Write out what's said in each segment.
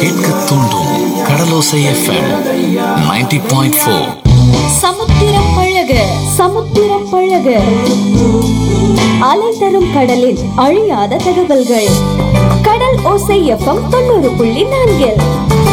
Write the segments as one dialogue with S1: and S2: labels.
S1: கேட்க தூண்டும் கடலோசை FM 90.4 point four
S2: சமுத்திரம் பழக சமுத்திரம் பழக அலை தரும் கடலில் அழியாத தகவல்கள் கடல் ஓசை எஃப்எம் தொண்ணூறு புள்ளி நான்கில்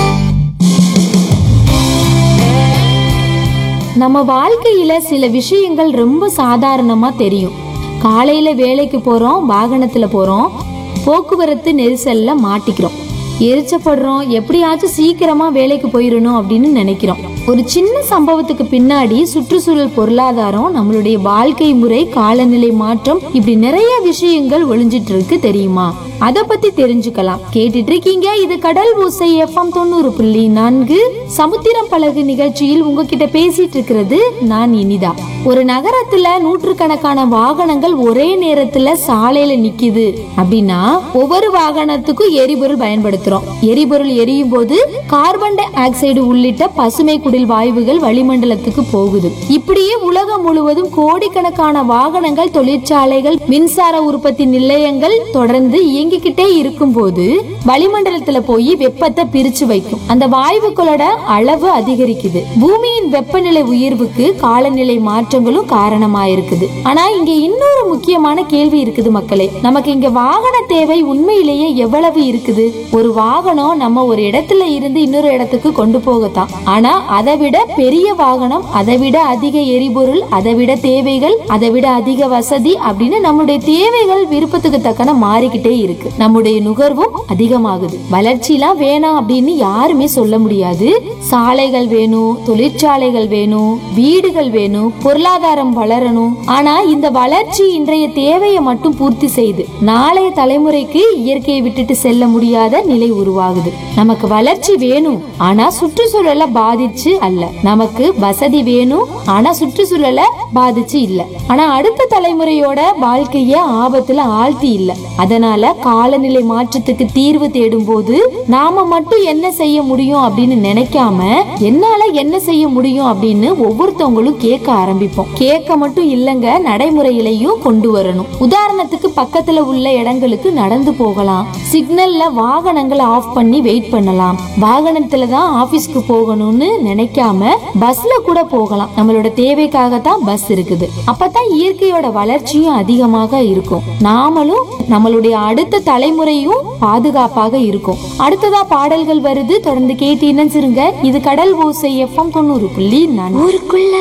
S3: நம்ம வாழ்க்கையில சில விஷயங்கள் ரொம்ப சாதாரணமா தெரியும் காலையில வேலைக்கு போறோம் வாகனத்துல போறோம் போக்குவரத்து நெரிசல்ல மாட்டிக்கிறோம் எரிச்சப்படுறோம் எப்படியாச்சும் சீக்கிரமா வேலைக்கு போயிடணும் அப்படின்னு நினைக்கிறோம் ஒரு சின்ன சம்பவத்துக்கு பின்னாடி சுற்றுச்சூழல் பொருளாதாரம் நம்மளுடைய வாழ்க்கை முறை காலநிலை மாற்றம் இப்படி நிறைய விஷயங்கள் ஒளிஞ்சிட்டு இருக்கு தெரியுமா அத பத்தி தெரிஞ்சுக்கலாம் கேட்டுட்டு இருக்கீங்க இது கடல் ஓசை எஃப்எம் தொண்ணூறு புள்ளி நான்கு சமுத்திரம் பழகு நிகழ்ச்சியில் உங்ககிட்ட பேசிட்டு இருக்கிறது நான் இனிதா ஒரு நகரத்துல நூற்றுக்கணக்கான வாகனங்கள் ஒரே நேரத்துல சாலையில நிக்குது அப்படின்னா ஒவ்வொரு வாகனத்துக்கும் எரிபொருள் பயன்படுத்துறோம் எரிபொருள் எரியும் போது கார்பன் டை ஆக்சைடு உள்ளிட்ட பசுமை குடில் வாயுகள் வளிமண்டலத்துக்கு போகுது இப்படியே உலகம் முழுவதும் கோடிக்கணக்கான வாகனங்கள் தொழிற்சாலைகள் மின்சார உற்பத்தி நிலையங்கள் தொடர்ந்து இயங்கிக்கிட்டே இருக்கும்போது வளிமண்டலத்துல போய் வெப்பத்தை பிரிச்சு வைக்கும் அந்த வாயுக்களோட அளவு அதிகரிக்குது பூமியின் வெப்பநிலை உயர்வுக்கு காலநிலை மாற்றங்களும் காரணமா இருக்குது ஆனா இங்க இன்னொரு முக்கியமான கேள்வி இருக்குது மக்களே நமக்கு இங்க வாகன தேவை உண்மையிலேயே எவ்வளவு இருக்குது ஒரு வாகனம் நம்ம ஒரு இடத்துல இருந்து இன்னொரு இடத்துக்கு கொண்டு போகத்தான் ஆனா அதை விட பெரிய வாகனம் அதை விட அதிக எரிபொருள் அதை விட தேவைகள் அதை விட அதிக வசதி அப்படின்னு நம்முடைய தேவைகள் விருப்பத்துக்கு தக்கன மாறிக்கிட்டே இருக்கு நம்முடைய நுகர்வும் அதிகமாகுது வளர்ச்சிலாம் வேணாம் அப்படின்னு யாருமே சொல்ல முடியாது சாலைகள் வேணும் தொழிற்சாலைகள் வேணும் வீடுகள் வேணும் பொருளாதாரம் வளரணும் ஆனா இந்த வளர்ச்சி இன்றைய தேவையை மட்டும் பூர்த்தி செய்து நாளைய தலைமுறைக்கு இயற்கையை விட்டுட்டு செல்ல முடியாத நிலை உருவாகுது நமக்கு வளர்ச்சி வேணும் ஆனா சுற்றுச்சூழலை பாதிச்சு அல்ல நமக்கு வசதி வேணும் ஆனா சுற்றுச்சூழலை பாதிச்சு இல்ல ஆனா அடுத்த தலைமுறையோட வாழ்க்கைய ஆபத்துல ஆழ்த்தி இல்ல அதனால காலநிலை மாற்றத்துக்கு தீர்வு தேடும் போது நாம மட்டும் என்ன செய்ய முடியும் அப்படின்னு நினைக்காம என்னால என்ன செய்ய முடியும் அப்படின்னு ஒவ்வொருத்தவங்களும் கேட்க ஆரம்பிப்போம் கேட்க மட்டும் இல்லங்க நடைமுறையிலையும் கொண்டு வரணும் உதாரணத்துக்கு பக்கத்துல உள்ள இடங்களுக்கு நடந்து போகலாம் சிக்னல்ல வாகனங்களை ஆஃப் பண்ணி வெயிட் பண்ணலாம் வாகனத்துல தான் ஆபீஸ்க்கு போகணும்னு நினைக்காம பஸ்ல கூட போகலாம் நம்மளோட தேவைக்காக தான் பஸ் இருக்குது அப்பதான் இயற்கையோட வளர்ச்சியும் அதிகமாக இருக்கும் நாமளும் நம்மளுடைய அடுத்த தலைமுறையும் பாதுகாப்பாக இருக்கும் அடுத்ததா பாடல்கள் வருது தொடர்ந்து கேட்டு இணைஞ்சிருங்க இது கடல் ஓசை எஃப்எம் தொண்ணூறு புள்ளி நான்கு
S2: ஊருக்குள்ள